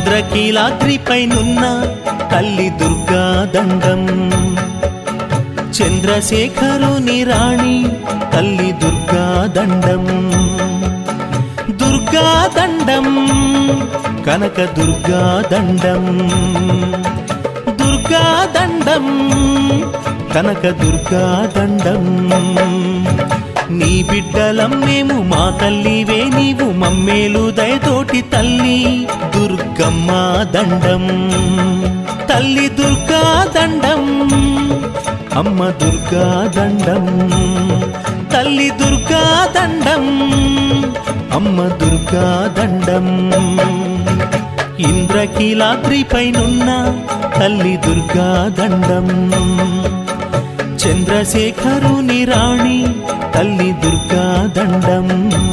ఇంద్రకీలాద్రిపైనున్న తల్లి దుర్గా దండం చంద్రశేఖరుని రాణి తల్లి దుర్గా దండం దుర్గా దండం కనక దుర్గా దండం దుర్గా దండం కనక దుర్గా దండం నీ బిడ్డలం మేము మా తల్లివే నీవు మమ్మేలు దయతోటి తల్లి దుర్గమ్మ దండం తల్లి దుర్గా దండం అమ్మ దుర్గా దండం తల్లి దుర్గా దండం అమ్మ దుర్గా దండం ఇంద్రకీలాద్రిపైనున్న తల్లి దుర్గా దండం చంద్రశేఖరుని రాణి తల్లి దుర్గా దండం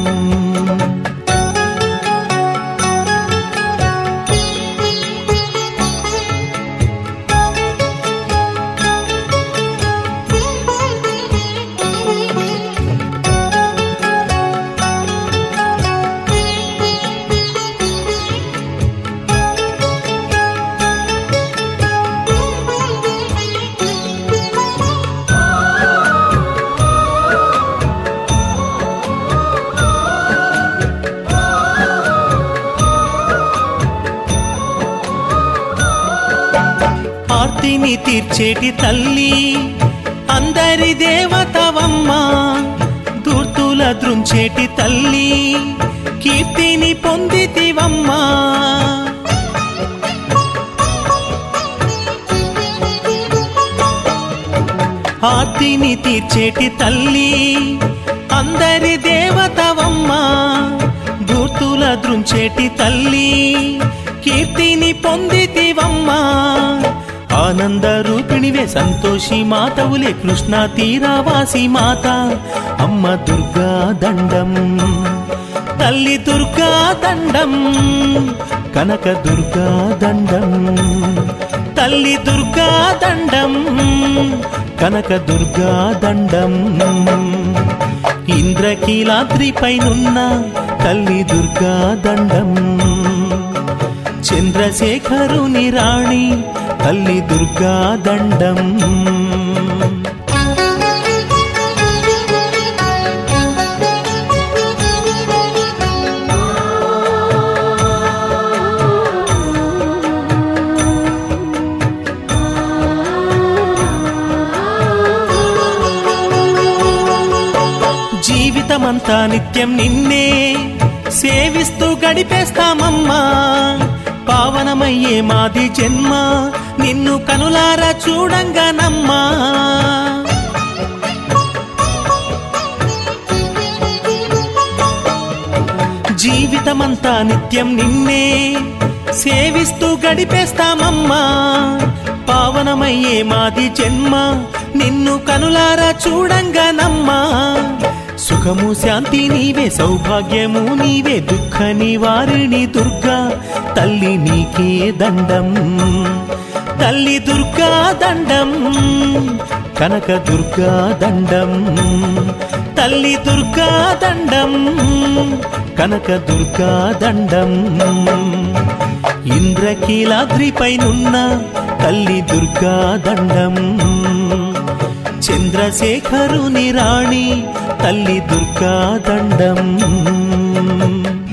ఆర్తిని తీర్చేటి తల్లి అందరి దేవతవమ్మ దూర్తుల దృంచేటి తల్లి కీర్తిని పొందితివమ్మా ఆర్తిని తీర్చేటి తల్లి అందరి దేవతవమ్మ దూర్తుల దృంచేటి తల్లి కీర్తిని పొందితివమ్మా ఆనంద రూపిణివే సంతోషి మాతవులే కృష్ణ తీరావాసి మాత అమ్మ దుర్గా దండం తల్లి దుర్గా దండం కనక దుర్గా దండం తల్లి దుర్గా దండం కనక దుర్గా దండం ఇంద్రకీలాద్రిపైనున్న తల్లి దుర్గా దండం చంద్రశేఖరుని రాణి తల్లి దుర్గా దండం జీవితమంతా నిత్యం నిన్నే సేవిస్తూ గడిపేస్తామమ్మా పావనమయ్యే మాది జన్మ నిన్ను కనులారా చూడంగానమ్మా జీవితమంతా నిత్యం నిన్నే సేవిస్తూ గడిపేస్తామమ్మా పావనమయ్యే మాది జన్మ నిన్ను కనులారా చూడంగానమ్మా సుఖము శాంతి నీవే సౌభాగ్యము నీవే దుఃఖ నివారిణి దుర్గా తల్లి నీకే దండం తల్లి దుర్గా దండం కనక దుర్గా దండం తల్లి దుర్గా దండం కనక దుర్గా దండం ఇంద్రకీలాద్రిపైనున్న తల్లి దుర్గా దండం చంద్రశేఖరుని రాణి తల్లి దుర్గా దండం